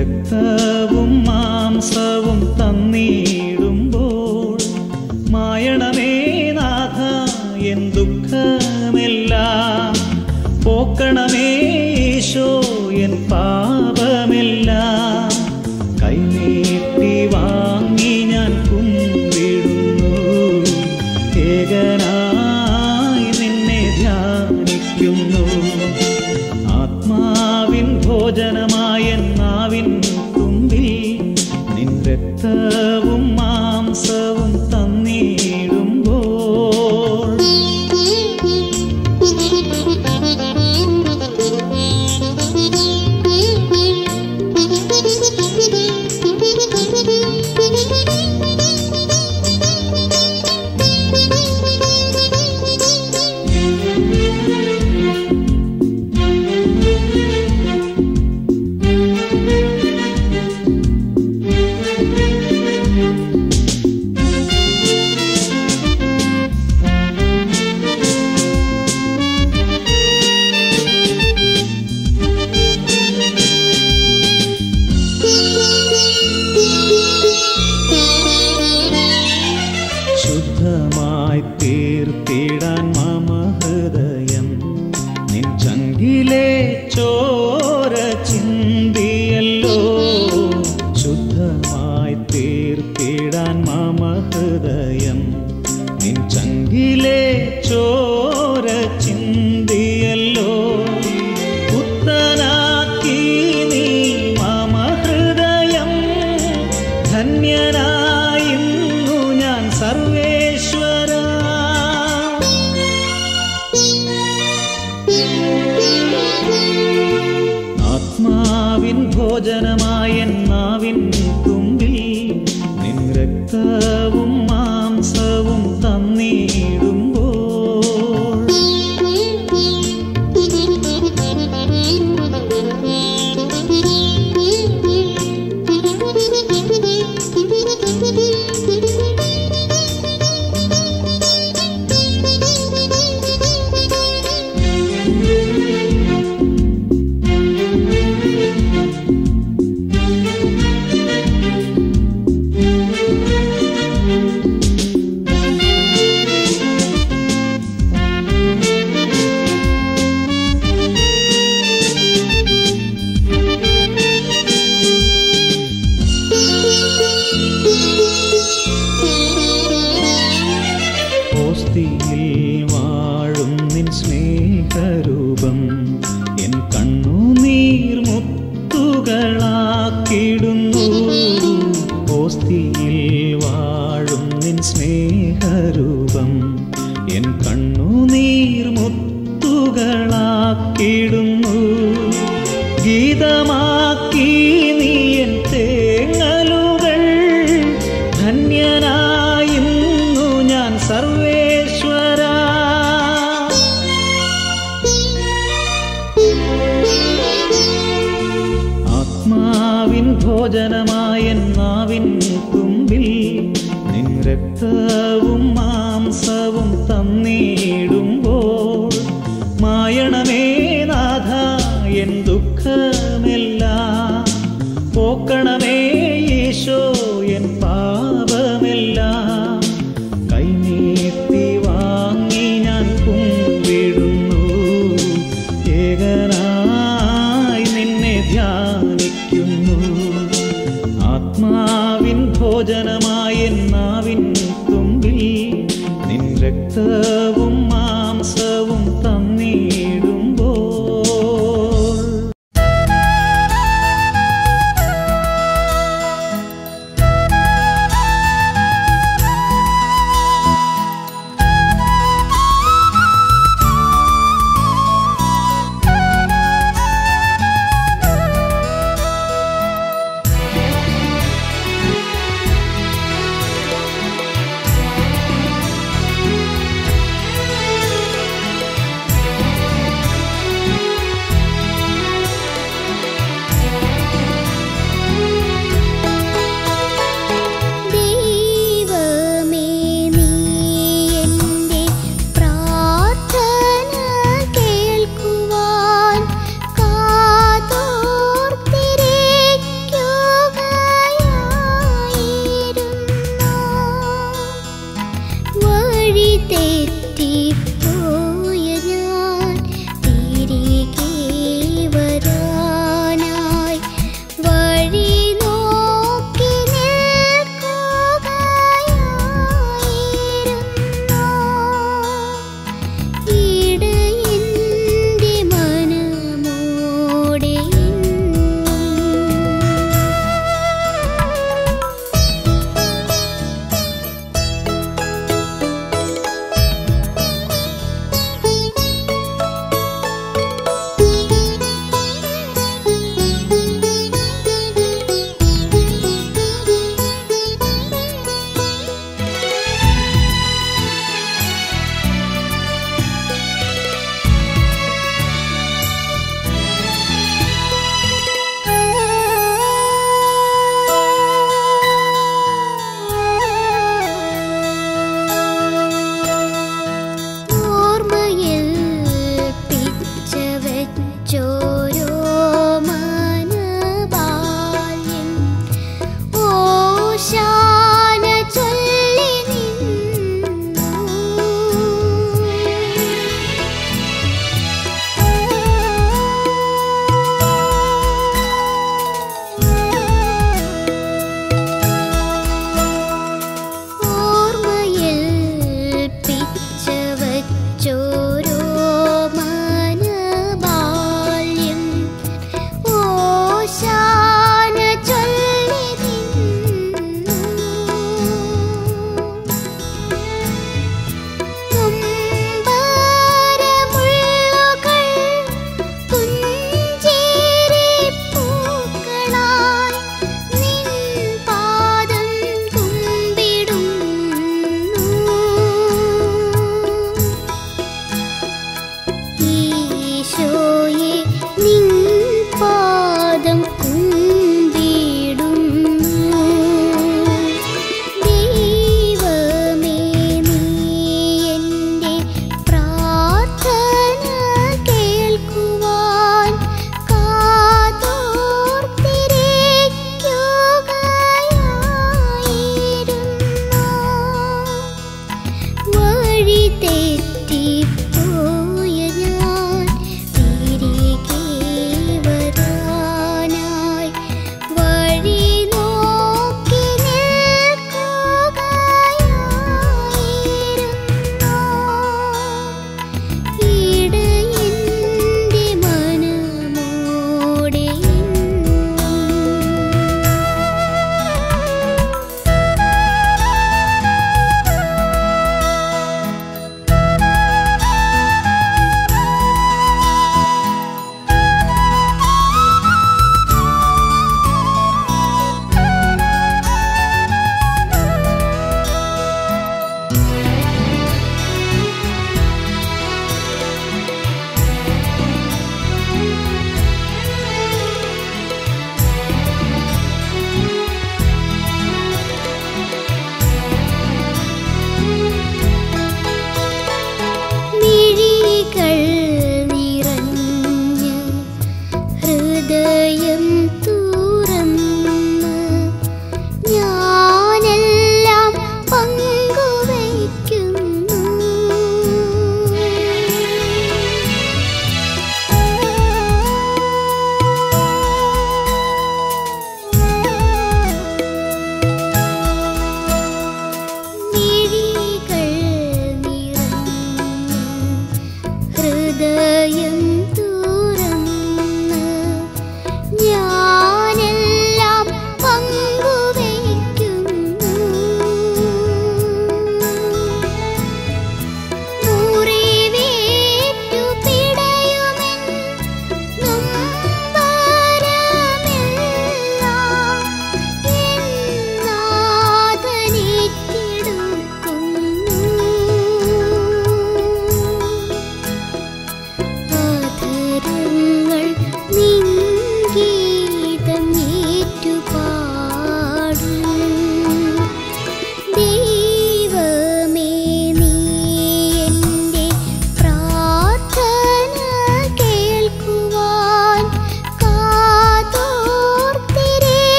രക്തവും മാംസവും തന്നിടുമ്പോൾ മായണമേ നാഥ എൻ ദുഃഖമെല്ലാം പോക്കണമേ ഈശോ എൻ പാപമെല്ലാം കൈനീട്ടി വാങ്ങി ഞാൻ കുമ്പിടുന്നു ഏകനായി നിന്നെ ധ്യാനിക്കുന്നു ആത്മാവിൻ ഭോജനമായ നാവിൻ തുമ്പിൽ നിൻ രക്തവും മാംസവും തന്നിടുമ്പോൾ ശുദ്ധമായി തീർത്തിടാൻ മമ ഹൃദയം നിൻ ചങ്കിലെ ചോര ചിന്തിയല്ലോ ശുദ്ധമായി തീർത്തിടാൻ മമ ഹൃദയം നിൻ ചങ്കിലെ ചോര ചിന്തിയല്ലോ പുത്തനാക്കി നീ മമ ഹൃദയം ധന്യനായിന്നു ഞാൻ സർവേശ്വര ആത്മാവിൻ ഭോജനമായ നാവിൻ തുമ്പിൽ നിൻ രക്തവും മാംസവും തന്നിടുമ്പോൾ ഓസ്തിയിൽ വാഴും നിൻ സ്നേഹരൂപം എൻ കണ്ണുനീർ മുത്തുകളാക്കിടുന്നു ഓസ്തിയിൽ വാഴും നിൻ സ്നേഹരൂപം എൻ കണ്ണുനീർ മുത്തുകളാക്കിടുന്നു ഗീതമാക്കി നീ എൻ തേങ്ങലുകൾ ധന്യനായിന്നു ഞാൻ സർവേശ്വര ആത്മാവിൻ ഭോജനമായ നാവിൻ തുമ്പിൽ നിൻ രക്തവും മാംസവും തന്നിടുമ്പോൾ മായണമേ നാഥ എൻ ദുഃഖമെല്ലാം പോക്കണമേ ഈശോ എൻ പാപമെല്ലാം കൈനീട്ടി വാങ്ങി ഞാൻ കുമ്പിടുന്നു ഏകനായി നിന്നെ ധ്യാനിക്കുന്നു ആത്മാവിൻ ഭോജനമായ നാവിൻ തുമ്പിൽ നിൻ രക്തവും മാംസവും തന്നിടുമ്പോൾ ും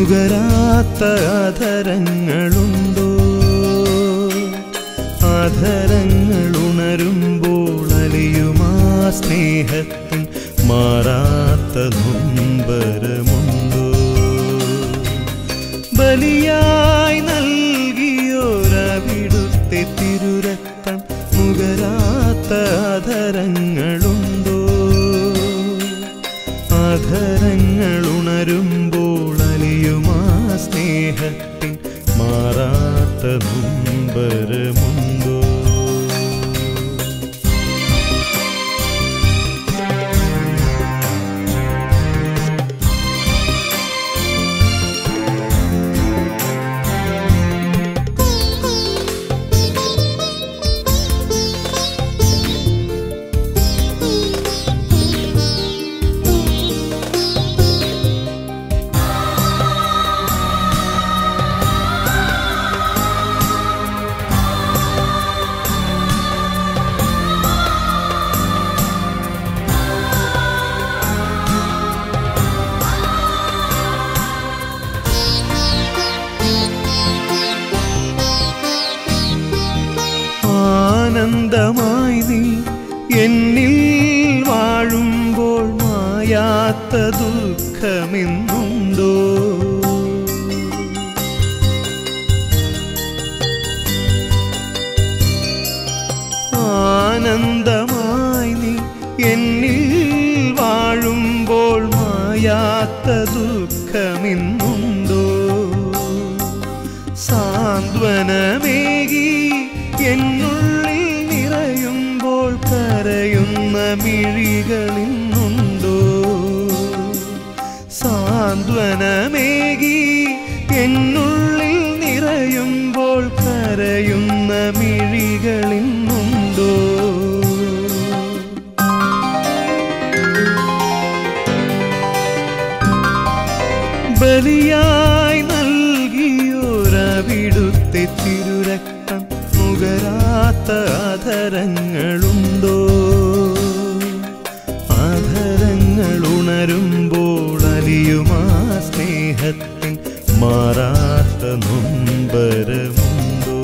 നുകരാത്ത അധരങ്ങളുണ്ടോ അധരങ്ങൾ ഉണരുമ്പോൾ അലിയുമാ സ്നേഹത്തിൻ മാറാത്ത നൊമ്പരമുണ്ടോ ബലിയായി നൽകിയോരവിടുത്തെ തിരുരക്തം നുകരാത്ത അധരങ്ങളുണ്ടോ അധരങ്ങൾ ഉണരുമ്പോൾ അലിയുമാ സ്നേഹത്തിൻ മാറാത്ത നൊമ്പരമുണ്ടോ ആനന്ദമായി നീ എന്നിൽ വാഴുമ്പോൾ മായാത്ത ദുഃഖമെന്നുണ്ടോ ആനന്ദമായി നീ എന്നിൽ വാഴുമ്പോൾ മായാത്ത ദുഃഖമെന്നുണ്ടോ സാന്ത്വനമേകി എന്നുള്ളിൽ നിറയുമ്പോൾ കരയുന്ന മിഴികളിന്നുണ്ടോ സാന്ത്വനമേകി എന്നുള്ളിൽ നിറയുമ്പോൾ കരയുന്ന മിഴികളിന്നുണ്ടോ ബലിയായി നൽകിയോരവിടുത്തെ തിരുരക്തം നുകരാത്ത അധരങ്ങളുണ്ടോ അധരങ്ങൾ ഉണരുമ്പോൾ അലിയുമാ സ്നേഹത്തിൻ മാറാത്ത നൊമ്പരമുണ്ടോ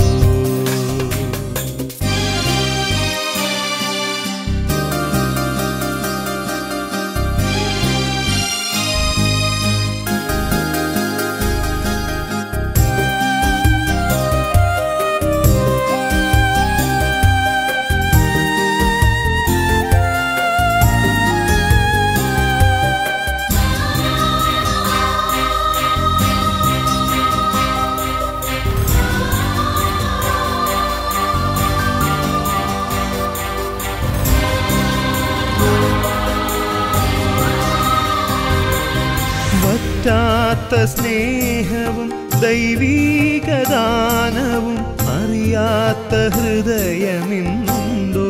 വറ്റാത്ത സ്നേഹവും ദൈവീകദാനവും അറിയാത്ത ഹൃദയമിന്നുണ്ടോ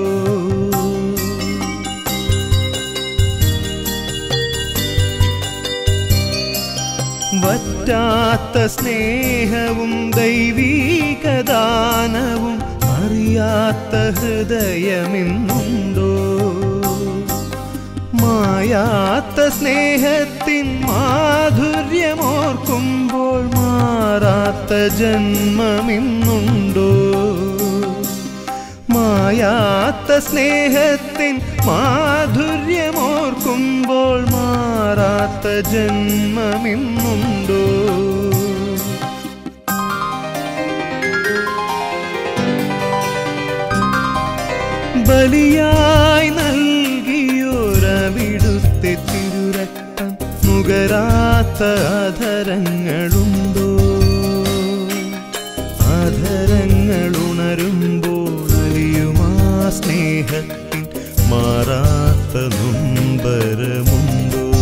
വറ്റാത്ത സ്നേഹവും ദൈവീകദാനവും അറിയാത്ത ഹൃദയമിന്നുണ്ടോ മായാത്ത സ്നേഹത്തിൻ മാധുര്യമോർക്കുമ്പോൾ മാറാത്ത ജന്മമിന്നുണ്ടോ മായാത്ത സ്നേഹത്തിൻ മാധുര്യമോർക്കുമ്പോൾ മാറാത്ത ജന്മമിന്നുണ്ടോ ബലിയായി നൽകിയോരവിടുത്തെ തിരുരക്തം നുകരാത്ത അധരങ്ങളുണ്ടോ അധരങ്ങൾ ഉണരുമ്പോൾ അലിയുമാ സ്നേഹത്തിൻ മാറാത്ത നൊമ്പരമുണ്ടോ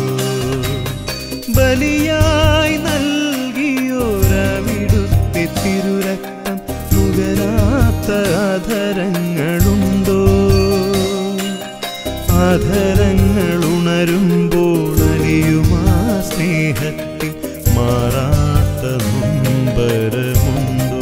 ബലിയായി നൽകിയോരവിടുത്തെ തിരുരക്തം നുകരാത്ത അധരങ്ങളുണ്ടോ അധരങ്ങൾ ഉണരുമ്പോൾ അലിയുമാ സ്നേഹത്തിൽ മാറാത്ത നൊമ്പരമുണ്ടോ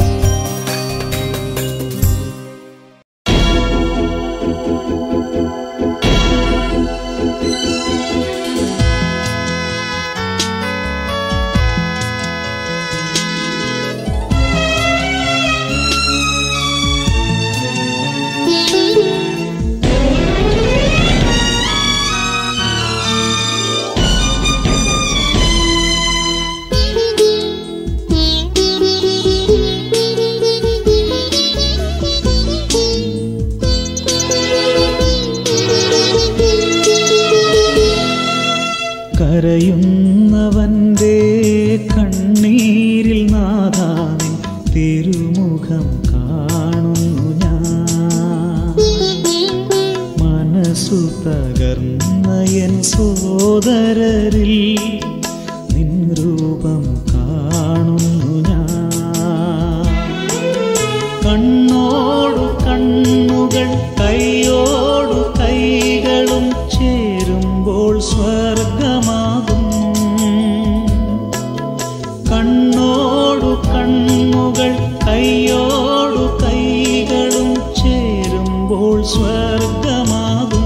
കരയുന്നവൻ്റെ കണ്ണീരിൽ നാദാനിൻ തിരുമുഖം കാണുന്നു ഞാൻ മനസ്സു തകർന്ന എൻ സോദരരിൽ നിൻ രൂപം കാണുന്നു ഞാൻ കണ്ണോടു കണ്ണുകൾ കൈയോടു കൈകളും ചേരുമ്പോൾ സ്വർഗമാകും കണ്ണോടു കണ്ണുകൾ കൈയോടു കൈകളും ചേരുമ്പോൾ സ്വർഗമാകും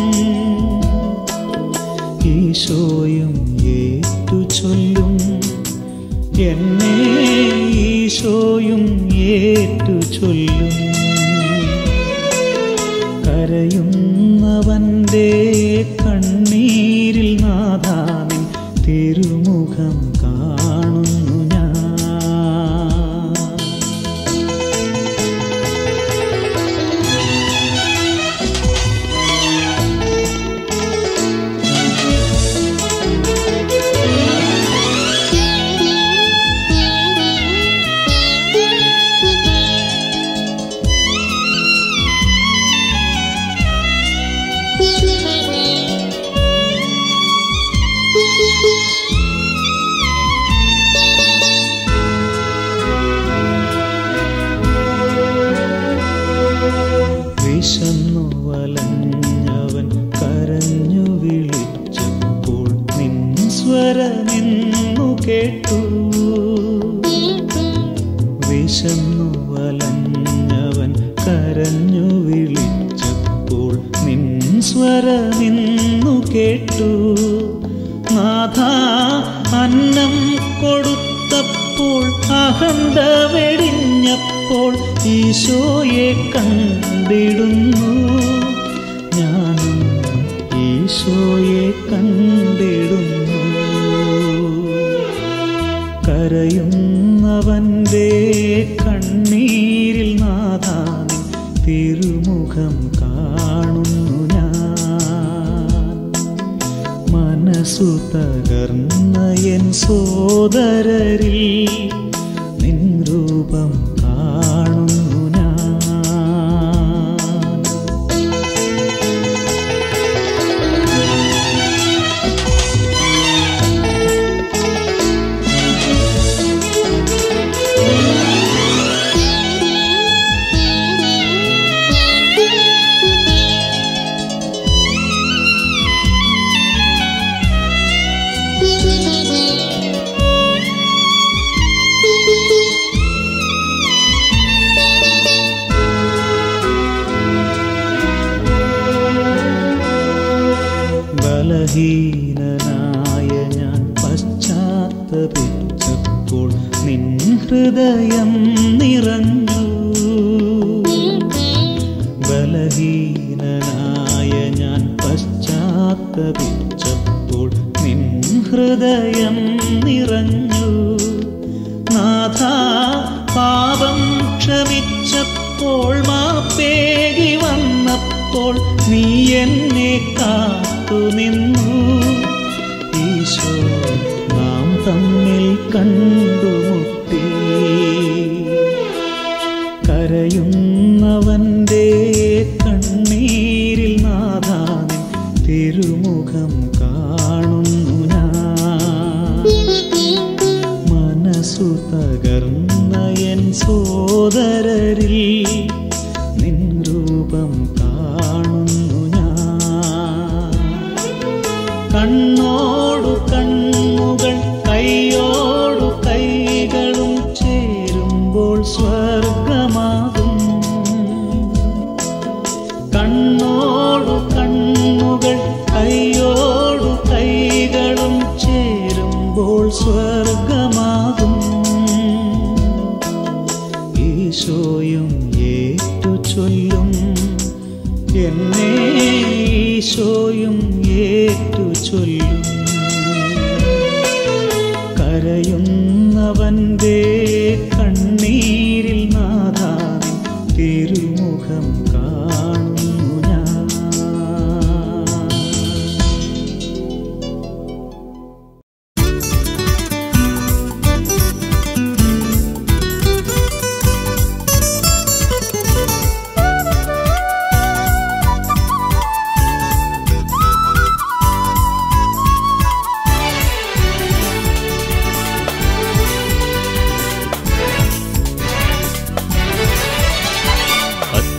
ഈശോയും ഏറ്റു ചൊല്ലും എന്നെ ഈശോയും ഏറ്റു ചൊല്ലും കരയുന്നവൻ്റെ കണ്ണീരിൽ നാദാനിൻ തിരുമുഖം കാണുന്നു ഞാൻ വിശന്നു വലഞ്ഞവൻ കരഞ്ഞു വിളിച്ചപ്പോൾ നിൻ സ്വരമെന്നു കേട്ടു വിശന്നു വലഞ്ഞവൻ കരഞ്ഞു വിളിച്ചപ്പോൾ നിൻ സ്വരമെന്നു കേട്ടു നാഥ അന്നം കൊടുത്തപ്പോൾ അഹന്ത വെടിഞ്ഞപ്പോൾ ഈശോയെ കണ്ടിടുന്നു ഞാനും ഈശോയെ കണ്ടിടുന്നു കരയുന്നവൻ്റെ കണ്ണീരിൽ നാദാനി തിരുമുഖം കാണുന്നു ഞാൻ മനസ്സു തകർന്ന എൻ സോദരരിൽ നിൻ രൂപം കാണുന്നു ഞാൻ ബലഹീനനായ ഞാൻ പശ്ചാത്തപിച്ചപ്പോൾ നിൻ ഹൃദയം നിറഞ്ഞു ബലഹീനനായ ഞാൻ പശ്ചാത്തപിച്ചപ്പോൾ നിൻ ഹൃദയം നിറഞ്ഞു നാഥ പാപം ക്ഷമിച്ചപ്പോൾ മാപ്പേകി വന്നപ്പോൾ നീ എന്നെ കാത്തു നിന്നു ഈശോ നാം തമ്മിൽ കണ്ടുമുട്ടി കരയുന്നവൻ്റെ കണ്ണീരിൽ നാദാനിൻ തിരുമുഖം കാണുന്നു ഞാൻ മനസ്സു തകർന്ന എൻ സോദരരിൽ നിൻ രൂപം കാണുന്നു ഞാൻ കണ്ണോടു കണ്ണുകൾ കൈയോടു കൈകളും ചേരുമ്പോൾ സ്വർഗമാകും കണ്ണോടു കണ്ണുകൾ കൈയോടു കൈകളും ചേരുമ്പോൾ സ്വർഗമാകും ഈശോയും ഏറ്റു ചൊല്ലും എന്നെ ഈശോയും ഏറ്റു ചൊല്ലും കരയുന്നവൻ്റെ കണ്ണീരിൽ നാദാനി തിരുമുഖം കാണുന്നു ഞാൻ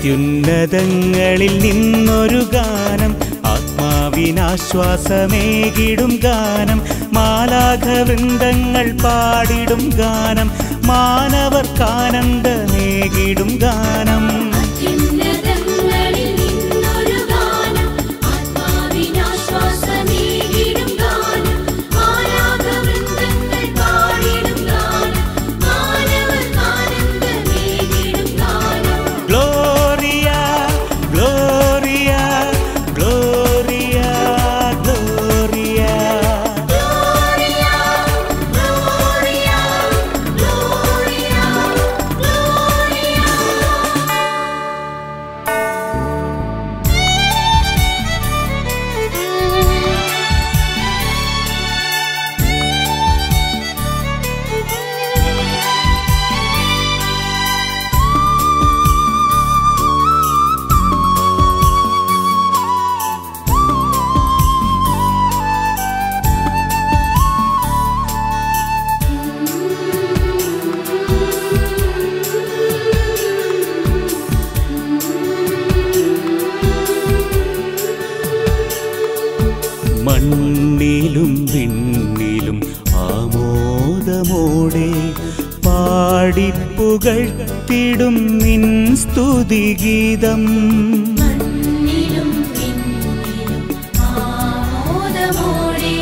അത്യുന്നതങ്ങളിൽ നിന്നൊരു ഗാനം ആത്മാവിനാശ്വാസമേകിടും ഗാനം മാലാഘവൃന്ദങ്ങൾ പാടിടും ഗാനം മാനവർക്കാനന്ദമേകിടും ഗാനം അത്യുന്നതങ്ങളിൽ നിന്നൊരു ഗാനം ആത്മാവിനാശ്വാസമേകിടും ഗാനം മാലാഖവൃന്ദങ്ങൾ പാടിടും ഗാനം മാനവർക്കാനന്ദമേകിടും ഗാനം gloria gloria gloria gloria gloria gloria gloria gloria മണ്ണിലും വിണ്ണിലും ആമോദമോടെ പാടിപ്പുകഴ്ത്തിടും നിൻ സ്തുതിഗീതം മണ്ണിലും വിണ്ണിലും ആമോദമോടെ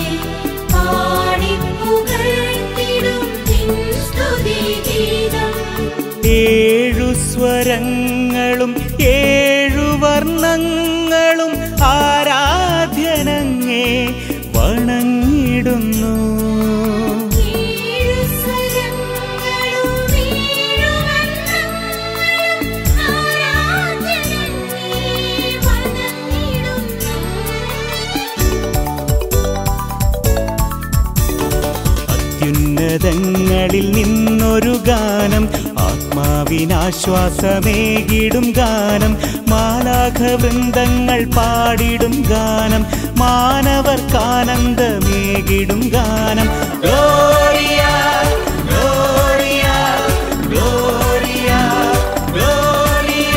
പാടിപ്പുകഴ്ത്തിടും നിൻ സ്തുതിഗീതം. ഏഴു സ്വരങ്ങളും ഏഴു വർണ്ണങ്ങളും ആരാധ്യനങ്ങേ വണങ്ങിടുന്നു ഏഴു സ്വരങ്ങളും ഏഴു വർണ്ണങ്ങളും ആരാധ്യനങ്ങേ വണങ്ങിടുന്നു. അത്യുന്നതങ്ങളിൽ നിന്നൊരു ഗാനം ആത്മാവിനാശ്വാസമേകിടും ഗാനം മാലാഘവൃന്ദങ്ങൾ പാടിടും ഗാനം മാനവർക്കാനന്ദമേകിടും ഗാനം ഗ്ലോറിയ ഗ്ലോറിയ ഗ്ലോറിയ ഗ്ലോറിയ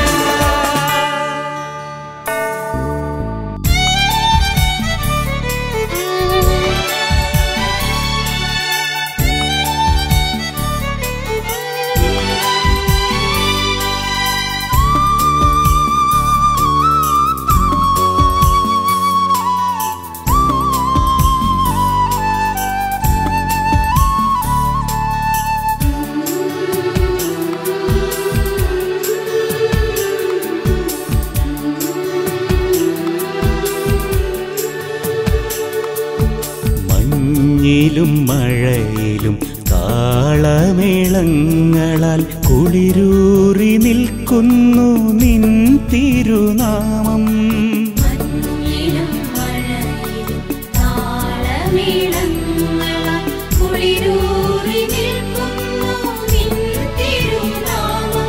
മഞ്ഞിലും മഴയിലും താളമേളങ്ങളാൽ കുളിരൂറി നിൽക്കുന്നു നിൻ തിരുനാമം മഞ്ഞിലും മഴയിലും താളമേളങ്ങളാൽ കുളിരൂറി നിൽക്കുന്നു നിൻ തിരുനാമം.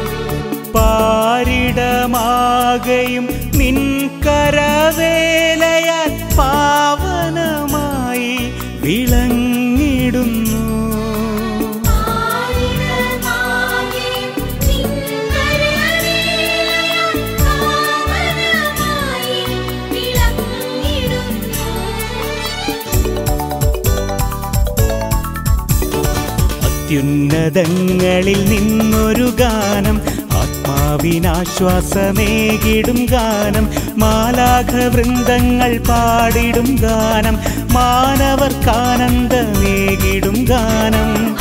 പാരിടമാകയും നിൻ കരവേലയാൽ പാവനമായി വിളങ്ങിടുന്നു ആയിരമാകെ നിൻ കരവേലയാൽ പാവനമായി വിളങ്ങിടുന്നു. അത്യുന്നതങ്ങളിൽ നിന്നൊരു ഗാനം ആത്മാവിനാശ്വാസമേകിടും ഗാനം മാലാഘവൃന്ദങ്ങൾ പാടിടും ഗാനം മാനവർക്കാനന്ദമേകിടും ഗാനം